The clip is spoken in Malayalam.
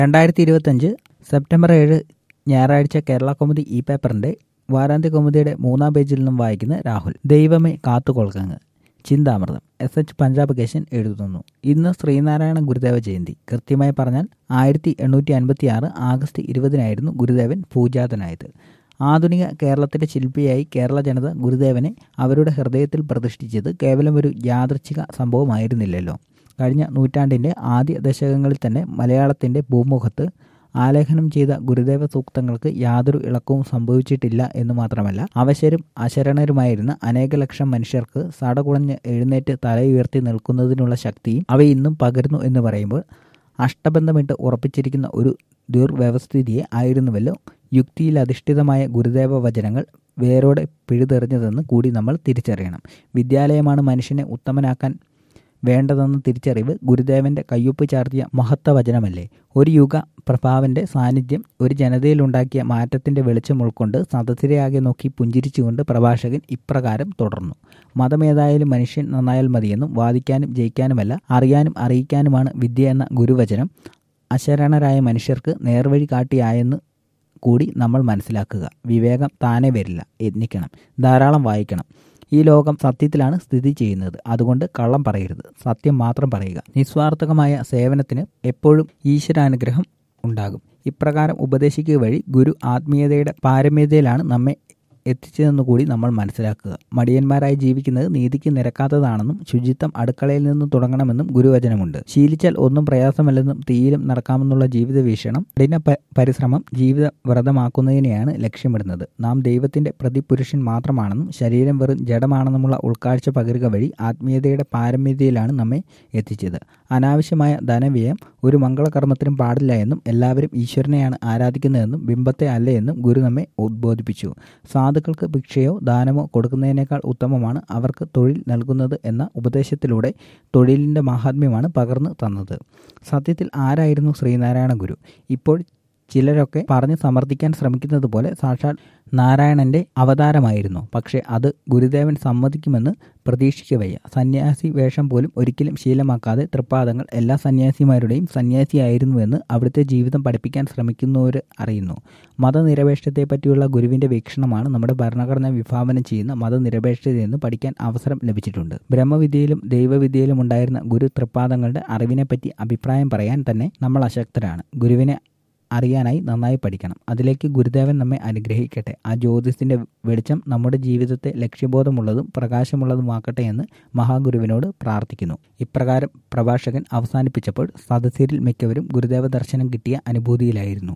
രണ്ടായിരത്തി ഇരുപത്തഞ്ച് സെപ്റ്റംബർ ഏഴ് ഞായറാഴ്ച കേരള കൗമുദി ഇ പേപ്പറിന്റെ വാരാന്ത്യ കൗമുദിയുടെ മൂന്നാം പേജിൽ നിന്നും വായിക്കുന്ന രാഹുൽ ദൈവമേ കാത്തുകൊൾക്കങ്ങ് ചിന്താമൃതം എസ് എച്ച് പഞ്ചാബ് കേശൻ എഴുതുന്നു ഇന്ന് ശ്രീനാരായണ ഗുരുദേവ ജയന്തി കൃത്യമായി പറഞ്ഞാൽ ആയിരത്തി എണ്ണൂറ്റി അൻപത്തി ആറ് ആഗസ്റ്റ് ഇരുപതിനായിരുന്നു ഗുരുദേവൻ പൂജാതനായത് ആധുനിക കേരളത്തിൻ്റെ ശില്പിയായി കേരള ജനത ഗുരുദേവനെ അവരുടെ ഹൃദയത്തിൽ പ്രതിഷ്ഠിച്ചത് കേവലം ഒരു യാദൃച്ഛിക സംഭവമായിരുന്നില്ലല്ലോ കഴിഞ്ഞ നൂറ്റാണ്ടിൻ്റെ ആദ്യ ദശകങ്ങളിൽ തന്നെ മലയാളത്തിൻ്റെ ഭൂമുഖത്ത് ആലേഖനം ചെയ്ത ഗുരുദേവ സൂക്തങ്ങൾക്ക് യാതൊരു ഇളക്കവും സംഭവിച്ചിട്ടില്ല എന്ന് മാത്രമല്ല അവശരും അശരണരുമായിരുന്ന അനേക ലക്ഷം മനുഷ്യർക്ക് സടകുളഞ്ഞ് എഴുന്നേറ്റ് തലയുയർത്തി നിൽക്കുന്നതിനുള്ള ശക്തിയും അവ ഇന്നും പകരുന്നു എന്ന് പറയുമ്പോൾ അഷ്ടബന്ധമിട്ട് ഉറപ്പിച്ചിരിക്കുന്ന ഒരു ദുർവ്യവസ്ഥിതിയെ ആയിരുന്നുവല്ലോ യുക്തിയിൽ അധിഷ്ഠിതമായ ഗുരുദേവ വചനങ്ങൾ വേരോടെ പിഴുതെറിഞ്ഞതെന്ന് കൂടി നമ്മൾ തിരിച്ചറിയണം വിദ്യാലയമാണ് മനുഷ്യനെ ഉത്തമനാക്കാൻ വേണ്ടതെന്ന തിരിച്ചറിവ് ഗുരുദേവന്റെ കയ്യൊപ്പ് ചാർത്തിയ മഹത്വവചനമല്ലേ ഒരു യുഗ പ്രഭാവന്റെ സാന്നിധ്യം ഒരു ജനതയിലുണ്ടാക്കിയ മാറ്റത്തിന്റെ വെളിച്ചം ഉൾക്കൊണ്ട് സദസ്സിരെയാകെ നോക്കി പുഞ്ചിരിച്ചുകൊണ്ട് പ്രഭാഷകൻ ഇപ്രകാരം തുടർന്നു മതമേതായാലും മനുഷ്യൻ നന്നായാൽ മതിയെന്നും വാദിക്കാനും ജയിക്കാനുമല്ല അറിയാനും അറിയിക്കാനുമാണ് വിദ്യ എന്ന ഗുരുവചനം അശരണരായ മനുഷ്യർക്ക് നേർവഴി കാട്ടിയായെന്ന് കൂടി നമ്മൾ മനസ്സിലാക്കുക വിവേകം താനെ വരില്ല യത്നിക്കണം ധാരാളം വായിക്കണം ഈ ലോകം സത്യത്തിലാണ് സ്ഥിതി ചെയ്യുന്നത് അതുകൊണ്ട് കള്ളം പറയരുത് സത്യം മാത്രം പറയുക നിസ്വാർത്ഥകമായ സേവനത്തിന് എപ്പോഴും ഈശ്വരാനുഗ്രഹം ഉണ്ടാകും ഇപ്രകാരം ഉപദേശിക്കുക വഴി ഗുരു ആത്മീയതയുടെ പാരമ്യതയിലാണ് നമ്മെ എത്തിച്ചതെന്നു കൂടി നമ്മൾ മനസ്സിലാക്കുക മടിയന്മാരായി ജീവിക്കുന്നത് നീതിക്ക് നിരക്കാത്തതാണെന്നും ശുചിത്വം അടുക്കളയിൽ നിന്നും തുടങ്ങണമെന്നും ഗുരുവചനമുണ്ട് ശീലിച്ചാൽ ഒന്നും പ്രയാസമല്ലെന്നും തീയിലും നടക്കാമെന്നുള്ള ജീവിത വീക്ഷണം കഠിന പരിശ്രമം ജീവിത വ്രതമാക്കുന്നതിനെയാണ് ലക്ഷ്യമിടുന്നത് നാം ദൈവത്തിന്റെ പ്രതിപുരുഷൻ മാത്രമാണെന്നും ശരീരം വെറും ജഡമാണെന്നുമുള്ള ഉൾക്കാഴ്ച പകരുക വഴി ആത്മീയതയുടെ പാരമ്യതയിലാണ് നമ്മെ എത്തിച്ചത് അനാവശ്യമായ ധനവ്യയം ഒരു മംഗളകർമ്മത്തിനും പാടില്ല എന്നും എല്ലാവരും ഈശ്വരനെയാണ് ആരാധിക്കുന്നതെന്നും ബിംബത്തെ അല്ല എന്നും ഗുരു നമ്മെ ഉദ്ബോധിപ്പിച്ചു സാധുക്കൾക്ക് ഭിക്ഷയോ ദാനമോ കൊടുക്കുന്നതിനേക്കാൾ ഉത്തമമാണ് അവർക്ക് തൊഴിൽ നൽകുന്നത് എന്ന ഉപദേശത്തിലൂടെ തൊഴിലിൻ്റെ മഹാത്മ്യമാണ് പകർന്നു തന്നത് സത്യത്തിൽ ആരായിരുന്നു ശ്രീനാരായണ ഗുരു ഇപ്പോൾ ചിലരൊക്കെ പറഞ്ഞ് സമർത്ഥിക്കാൻ ശ്രമിക്കുന്നത് പോലെ സാക്ഷാൽ നാരായണന്റെ അവതാരമായിരുന്നു പക്ഷേ അത് ഗുരുദേവൻ സമ്മതിക്കുമെന്ന് പ്രതീക്ഷിക്കവയ്യ സന്യാസി വേഷം പോലും ഒരിക്കലും ശീലമാക്കാതെ തൃപ്പാദങ്ങൾ എല്ലാ സന്യാസിമാരുടെയും സന്യാസിയായിരുന്നുവെന്ന് അവിടുത്തെ ജീവിതം പഠിപ്പിക്കാൻ ശ്രമിക്കുന്നവർ അറിയുന്നു മതനിരപേക്ഷത്തെ പറ്റിയുള്ള ഗുരുവിന്റെ വീക്ഷണമാണ് നമ്മുടെ ഭരണഘടന വിഭാവനം ചെയ്യുന്ന മതനിരപേക്ഷതയെന്ന് പഠിക്കാൻ അവസരം ലഭിച്ചിട്ടുണ്ട് ബ്രഹ്മവിദ്യയിലും ദൈവവിദ്യയിലും ഉണ്ടായിരുന്ന ഗുരു തൃപ്പാദങ്ങളുടെ അറിവിനെപ്പറ്റി അഭിപ്രായം പറയാൻ തന്നെ നമ്മൾ അശക്തരാണ് ഗുരുവിനെ അറിയാനായി നന്നായി പഠിക്കണം അതിലേക്ക് ഗുരുദേവൻ നമ്മെ അനുഗ്രഹിക്കട്ടെ ആ ജ്യോതിസിന്റെ വെളിച്ചം നമ്മുടെ ജീവിതത്തെ ലക്ഷ്യബോധമുള്ളതും പ്രകാശമുള്ളതുമാക്കട്ടെ എന്ന് മഹാഗുരുവിനോട് പ്രാർത്ഥിക്കുന്നു ഇപ്രകാരം പ്രഭാഷകൻ അവസാനിപ്പിച്ചപ്പോൾ സദസ്യരിൽ മിക്കവരും ഗുരുദേവ ദർശനം കിട്ടിയ അനുഭൂതിയിലായിരുന്നു